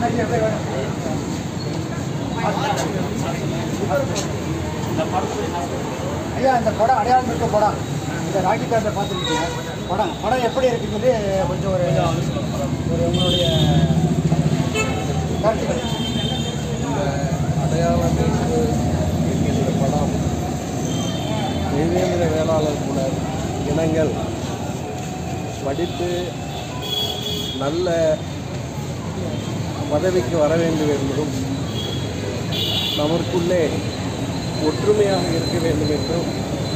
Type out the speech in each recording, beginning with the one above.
ஐயா இந்த படம் அடையாளம் இருக்க படம் இந்த ராக்கி பேட்டை பார்த்துருக்கீங்க படம் படம் எப்படி இருக்குங்கிறது கொஞ்சம் ஒரு ஒரு உங்களுடைய கருத்துக்கள் அடையாளம் என்று என்கின்ற படம் தேவேந்திர வேளாளர் குலர் இனங்கள் படித்து நல்ல பதவிக்கு வர வேண்டும் என்பதும் நமக்குள்ளே ஒற்றுமையாக இருக்க வேண்டும் என்றும்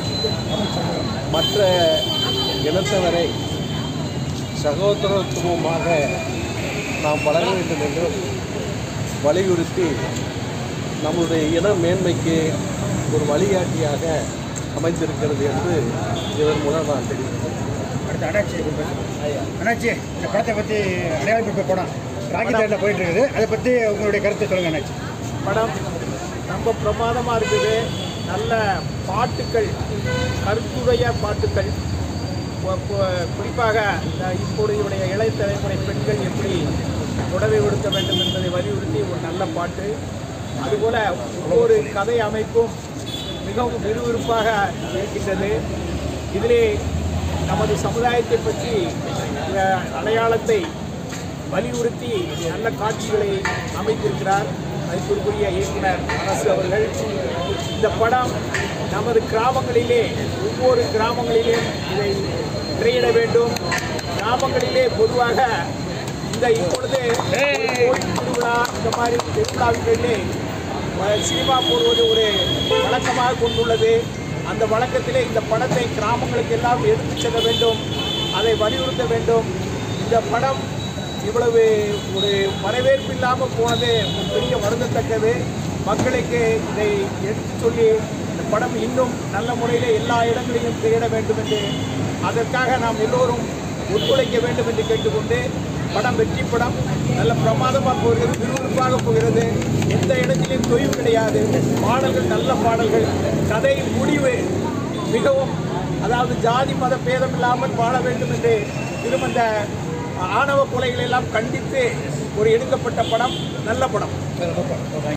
மற்ற இனத்தவரை சகோதரத்துவமாக நாம் பழக வேண்டும் என்றும் வலியுறுத்தி நம்முடைய இன மேன்மைக்கு ஒரு வழிகாட்டியாக அமைந்திருக்கிறது என்று இதன் மூலம் நான் தெரிவிக்கிறேன் அடுத்து அண்ணாச்சி அண்ணாச்சி இந்த படத்தை பற்றி அடையாளம் இருக்க படம் ராக்கி பேட்டில் போயிட்டு இருக்குது அதை பற்றி உங்களுடைய கருத்தை சொல்லுங்கள் அண்ணாச்சி படம் ரொம்ப பிரமாதமாக இருக்குது நல்ல பாட்டுக்கள் கருத்துடைய பாட்டுக்கள் பொ- பொ- குறிப்பாக இந்த இப்பொழுதைய இளைய தலைமுறை பெண்கள் எப்படி புடவை கொடுக்க வேண்டும் என்பதை வலியுறுத்தி ஒரு நல்ல பாட்டு அதுபோல் ஒவ்வொரு கதை அமைப்பும் மிகவும் விறுவிறுப்பாக இருக்கின்றது இதிலே நமது சமுதாயத்தை பற்றி இந்த அடையாளத்தை வலியுறுத்தி நல்ல காட்சிகளை அமைத்திருக்கிறார் மதிப்பிற்குரிய இயக்குனர் அரசு அவர்கள் இந்த படம் நமது கிராமங்களிலே ஒவ்வொரு கிராமங்களிலே இதை திரையிட வேண்டும் கிராமங்களிலே பொதுவாக இந்த இப்பொழுது ஒரு கோயில் திருவிழா இந்த மாதிரி திருவிழாக்களிலே அஹ், சினிமா போடுவது ஒரு வழக்கமாக கொண்டுள்ளது அந்த வழக்கத்திலே இந்த படத்தை கிராமங்களுக்கு எல்லாம் எடுத்துச் செல்ல வேண்டும் அதை வலியுறுத்த வேண்டும் இந்த படம் இவ்வளவு ஒரு வரவேற்பு இல்லாமல் போனது ஒரு பெரிய வருந்தத்தக்கது மக்களுக்கு இதை எடுத்து சொல்லி இந்த படம் இன்னும் நல்ல முறையில் எல்லா இடங்களிலும் திரையிட வேண்டும் என்று அதற்காக நாம் எல்லோரும் ஒத்துழைக்க வேண்டும் என்று கேட்டுக்கொண்டு படம் வெற்றி படம் நல்ல பிரமாதமாக போகிறது விறுவிறுப்பாக போகிறது எந்த இடத்திலும் தொய்வு கிடையாது பாடல்கள் நல்ல பாடல்கள் கதை முடிவு மிகவும் அதாவது ஜாதி மத பேதம் இல்லாமல் வாழ வேண்டும் என்று திருமந்த ஆணவ கொலைகளை எல்லாம் கண்டித்து ஒரு எடுக்கப்பட்ட படம் நல்ல படம்